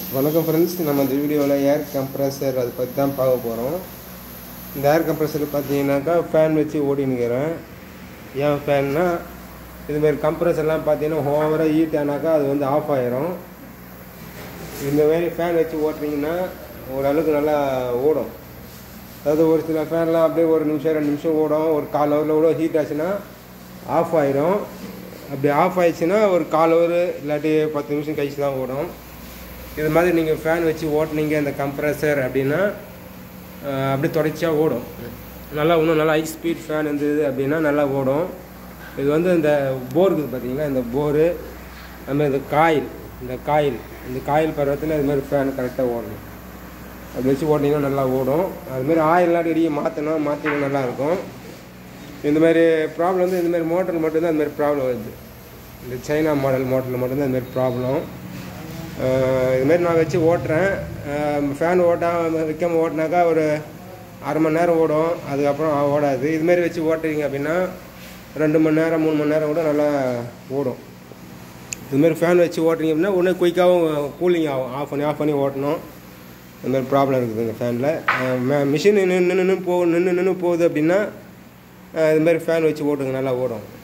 வணக்கம் ஃப்ரெண்ட்ஸ் நம்ம இந்த வீடியோவில் ஏர் கம்ப்ரஸர் அதை பற்றி தான் பார்க்க போகிறோம் இந்த ஏர் கம்ப்ரஸர் பார்த்தீங்கன்னாக்கா ஃபேன் வச்சு ஓடினுக்கிறேன் ஏன் ஃபேன்னா இதுமாரி கம்ப்ரஸர்லாம் பார்த்தீங்கன்னா ஓவராக ஹீட் ஆனாக்கா அது வந்து ஆஃப் ஆயிரும் இந்த மாதிரி ஃபேன் வச்சு ஓட்டுறீங்கன்னா ஓரளவுக்கு நல்லா ஓடும் அதாவது ஒரு சில ஃபேன்லாம் அப்படியே ஒரு நிமிஷம் ரெண்டு நிமிஷம் ஓடும் ஒரு கால் ஹவரில் கூட ஹீட் ஆச்சுன்னா ஆஃப் ஆயிரும் அப்படி ஆஃப் ஆயிடுச்சுன்னா ஒரு கால் ஹவர் இல்லாட்டி பத்து நிமிஷம் கழிச்சு தான் ஓடும் இது மாதிரி நீங்கள் ஃபேன் வச்சு ஓட்டுனீங்க இந்த கம்ப்ரஸர் அப்படின்னா அஹ், அப்படியே தொடர்ச்சியாக ஓடும் நல்லா இன்னும் நல்லா ஹை ஸ்பீட் ஃபேன் இருந்தது அப்படின்னா நல்லா ஓடும் இது வந்து இந்த போர் இருக்குது பார்த்தீங்களா இந்த போரு அதுமாதிரி இந்த காயில் இந்த காயில் இந்த காயில் பருவத்தில் இது மாதிரி ஃபேன் கரெக்டாக ஓடணும் அப்படி வச்சு ஓட்டிங்கன்னா நல்லா ஓடும் அதுமாரி ஆயிலெலாம் ரெடியாக மாற்றணும் மாற்றினா நல்லா இருக்கும் இந்த மாதிரி ப்ராப்ளம் வந்து இந்த மாதிரி மோட்டர் மட்டும்தான் இந்த மாதிரி ப்ராப்ளம் வருது இந்த சைனா மாடல் மோட்டரில் மட்டும்தான் இந்த மாதிரி ப்ராப்ளம் இதுமாரி நான் வச்சு ஓட்டுறேன் ஃபேன் ஓட்டாம வைக்காம ஓட்டினாக்கா ஒரு அரை மணி நேரம் ஓடும் அதுக்கப்புறம் ஓடாது இதுமாரி வச்சு ஓட்டுறீங்க அப்படின்னா ரெண்டு மணி நேரம் மூணு மணி நேரம் கூட நல்லா ஓடும் இதுமாரி ஃபேன் வச்சு ஓட்டுறீங்க அப்படின்னா ஒன்று குயிக்காகவும் கூலிங் ஆகும் ஆஃப் பண்ணி ஆஃப் பண்ணி ஓட்டணும் இந்த மாதிரி ப்ராப்ளம் இருக்குது இந்த ஃபேனில் மிஷின் நின்று நின்று போ நின்று நின்று போகுது அப்படின்னா அஹ் இது மாதிரி ஃபேன் வச்சு ஓட்டுங்க நல்லா ஓடும்